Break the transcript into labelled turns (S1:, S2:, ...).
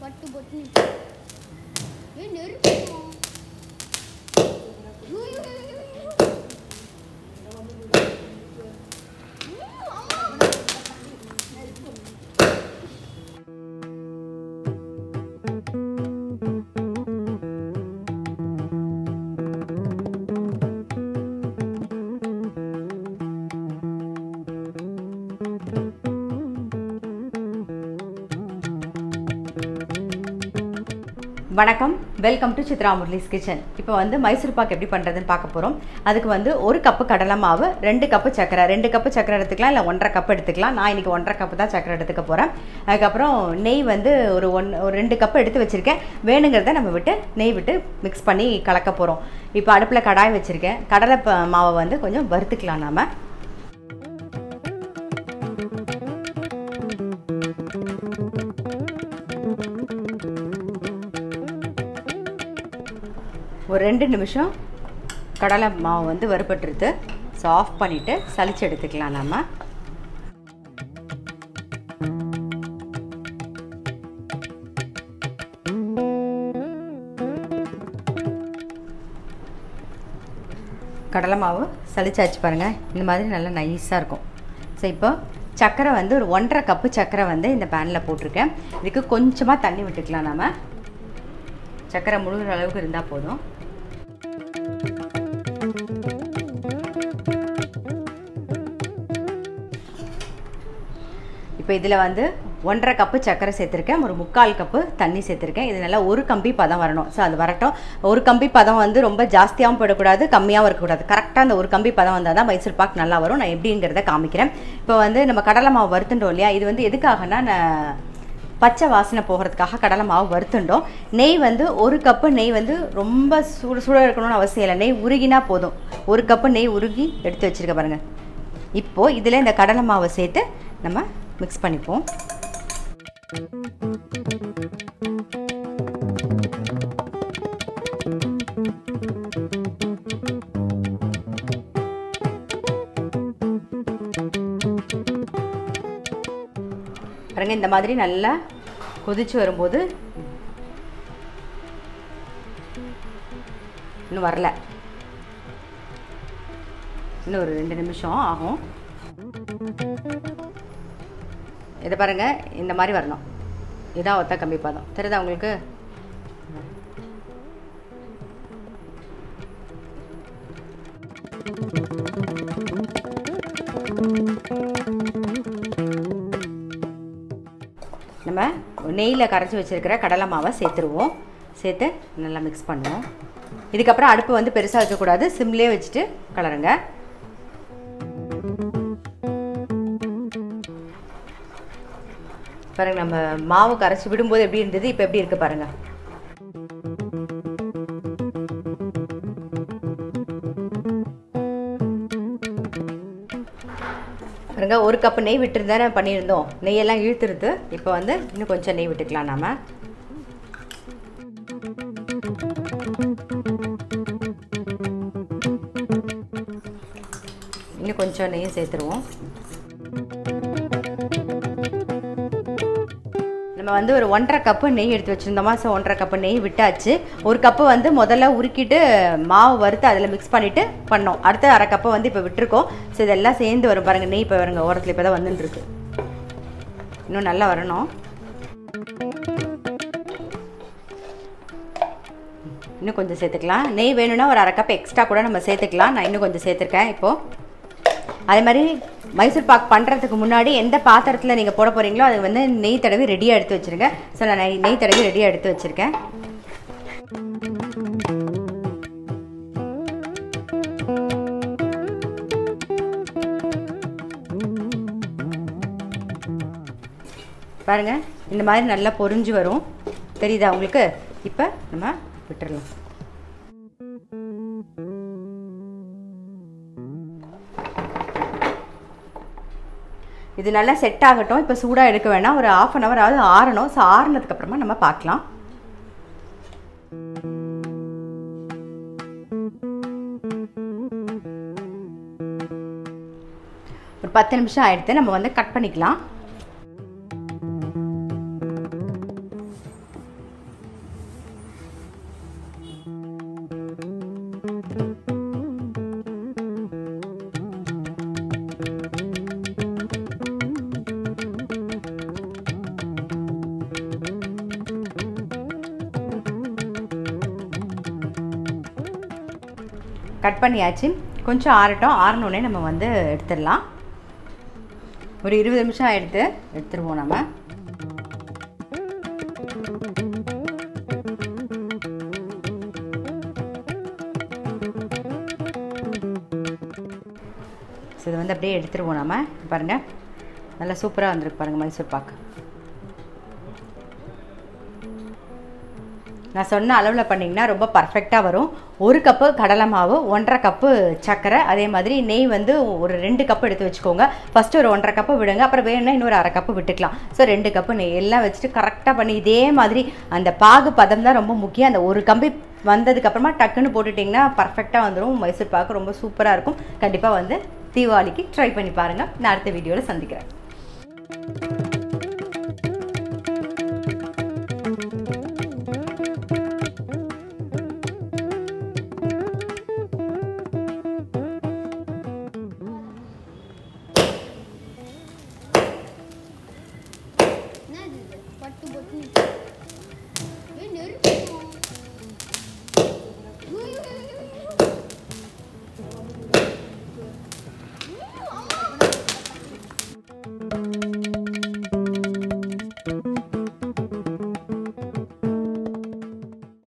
S1: பட்டு பட்டு ஏ நெருப்பு
S2: வணக்கம் welcome to Chitra Murali's kitchen இப்போ வந்து மைசூர் பாக் எப்படி பண்ணுறதுன்னு பார்க்க போகிறோம் அதுக்கு வந்து ஒரு கப்பு கடலை மாவு ரெண்டு கப்பு சக்கரை ரெண்டு கப்பு சக்கரை எடுத்துக்கலாம் இல்லை ஒன்றரை கப் எடுத்துக்கலாம் நான் இன்றைக்கி ஒன்றரை கப்பு தான் சக்கரை எடுத்துக்க போகிறேன் அதுக்கப்புறம் நெய் வந்து ஒரு ஒன் ஒரு ரெண்டு கப்பு எடுத்து வச்சுருக்கேன் வேணுங்கிறத நம்ம விட்டு நெய் விட்டு மிக்ஸ் பண்ணி கலக்க போகிறோம் இப்போ அடுப்பில் கடாய் வச்சுருக்கேன் கடலை ப- மாவை வந்து கொஞ்சம் வறுத்துக்கலாம் நாம ஒரு ரெண்டு நிமிஷம் கடலை மாவு வந்து வறுபட்டுருது ஸோ ஆஃப் பண்ணிவிட்டு சலிச்சு எடுத்துக்கலாம் நாம கடலை மாவு சலிச்சாச்சு பாருங்கள் இந்த மாதிரி நல்லா நைஸாக இருக்கும் ஸோ இப்போ சர்க்கரை வந்து ஒரு ஒன்றரை கப்பு சர்க்கரை வந்து இந்த பேனில் போட்டிருக்கேன் இதுக்கு கொஞ்சமாக தண்ணி விட்டுக்கலாம் நாம சர்க்கரை முழுகிற அளவுக்கு இருந்தால் போதும் இப்போ இதில் வந்து ஒன்றரை கப்பு சர்க்கரை சேர்த்துருக்கேன் ஒரு முக்கால் கப்பு தண்ணி சேர்த்துருக்கேன் இது நல்லா ஒரு கம்பி பதம் வரணும் ஸோ அது வரட்டும் ஒரு கம்பி பதம் வந்து ரொம்ப ஜாஸ்தியாகவும் போயிடக்கூடாது கம்மியாகவும் இருக்கக்கூடாது கரெக்டாக அந்த ஒரு கம்பி பதம் வந்தால் தான் மைசூர் பாக் நல்லா வரும் நான் எப்படிங்கிறத காமிக்கிறேன் இப்போ வந்து நம்ம கடலை மாவு வறுத்துட்டோம் இல்லையா இது வந்து எதுக்காகனா நான் பச்சை வாசனை போகிறதுக்காக கடலை மாவு வறுத்துண்டோம் நெய் வந்து ஒரு கப்பு நெய் வந்து ரொம்ப சூடு சூடாக இருக்கணும்னு அவசியம் இல்லை நெய் உருகினா போதும் ஒரு கப்பு நெய் உருகி எடுத்து வச்சிருக்க பாருங்க இப்போது இதில் இந்த கடலை மாவை சேர்த்து நம்ம மிக்ஸ் பண்ணிப்போம் பாருங்க இந்த மாதிரி நல்லா கொதிச்சு வரும்போது இன்னும் வரல இன்னும் ஒரு ரெண்டு நிமிஷம் ஆகும் இதை பாருங்க இந்த மாதிரி வரணும் இதான் ஒத்த கம்பி பாதம் தெரியுதா உங்களுக்கு நம்ம நெய்யில் கரைச்சி வச்சிருக்கிற கடலை மாவை சேர்த்துருவோம் சேர்த்து நல்லா மிக்ஸ் பண்ணுவோம் இதுக்கப்புறம் அடுப்பு வந்து பெருசாக வைக்கக்கூடாது சிம்லேயே வச்சுட்டு கலருங்க பாருங்க நம்ம மாவு கரைச்சி விடும்போது எப்படி இருந்தது இப்போ எப்படி இருக்கு பாருங்க பாருங்க ஒரு கப்பு நெய் விட்டுருந்தானே பண்ணியிருந்தோம் நெய்யெல்லாம் இழுத்துருது இப்போ வந்து இன்னும் கொஞ்சம் நெய் விட்டுக்கலாம் நாம இன்னும் கொஞ்சம் நெய்யும் சேர்த்துருவோம் நம்ம வந்து ஒரு ஒன்றரை கப்பு நெய் எடுத்து வச்சுருந்தோமா ஸோ ஒன்றரை கப்பு நெய் விட்டாச்சு ஒரு கப்பு வந்து முதல்ல உருக்கிட்டு மாவு வறுத்து அதில் மிக்ஸ் பண்ணிவிட்டு பண்ணோம் அடுத்து அரை கப்பை வந்து இப்போ விட்டுருக்கோம் ஸோ இதெல்லாம் சேர்ந்து வரும் பாருங்கள் நெய் இப்போ வருங்க ஓரத்தில் இப்போ தான் வந்துட்டுருக்கு இன்னும் நல்லா வரணும் இன்னும் கொஞ்சம் சேர்த்துக்கலாம் நெய் வேணும்னா ஒரு அரை கப் எக்ஸ்ட்ரா கூட நம்ம சேர்த்துக்கலாம் நான் இன்னும் கொஞ்சம் சேர்த்துருக்கேன் இப்போது அதே மாதிரி மைசூர் பாக் பண்ணுறதுக்கு முன்னாடி எந்த பாத்திரத்தில் நீங்கள் போட போகிறீங்களோ அது வந்து நெய் தடவி ரெடியாக எடுத்து வச்சுருங்க ஸோ நான் நெய் நெய் தடவி ரெடியாக எடுத்து வச்சுருக்கேன் பாருங்க இந்த மாதிரி நல்லா பொரிஞ்சு வரும் தெரியுதா உங்களுக்கு இப்போ நம்ம விட்டுறலாம் இது நல்லா செட் ஆகட்டும் இப்போ சூடாக எடுக்க வேணாம் ஒரு ஆஃப் அன் ஹவர் ஆகுது ஆறணும் ஸோ ஆறுனதுக்கு அப்புறமா நம்ம பார்க்கலாம் ஒரு பத்து நிமிஷம் ஆயிடுத்து நம்ம வந்து கட் பண்ணிக்கலாம் கட் பண்ணியாச்சு கொஞ்சம் ஆறட்டும் ஆறினோடனே நம்ம வந்து எடுத்துடலாம் ஒரு இருபது நிமிஷம் எடுத்து எடுத்துருவோம் நம்ம ஸோ இதை வந்து அப்படியே எடுத்துருவோம் நம்ம பாருங்கள் நல்லா சூப்பராக வந்திருக்கு பாருங்கள் மைசூர் பாக்கு நான் சொன்ன அளவில் பண்ணிங்கன்னா ரொம்ப பர்ஃபெக்டாக வரும் ஒரு கப்பு கடலை மாவு ஒன்றரை கப்பு சர்க்கரை அதே மாதிரி நெய் வந்து ஒரு ரெண்டு கப்பு எடுத்து வச்சுக்கோங்க ஃபஸ்ட்டு ஒரு ஒன்றரை கப்பு விடுங்க அப்புறம் வேணும்னா இன்னொரு அரை கப்பு விட்டுக்கலாம் ஸோ ரெண்டு கப்பு நெய் எல்லாம் வச்சுட்டு கரெக்டாக பண்ணி இதே மாதிரி அந்த பாகு பதம் தான் ரொம்ப முக்கியம் அந்த ஒரு கம்பி வந்ததுக்கப்புறமா டக்குன்னு போட்டுட்டிங்கன்னா பர்ஃபெக்டாக வந்துடும் மைசூர் பாக்கு ரொம்ப சூப்பராக இருக்கும் கண்டிப்பாக வந்து தீபாவளிக்கு ட்ரை பண்ணி பாருங்கள் நான் அடுத்த வீடியோவில் சந்திக்கிறேன்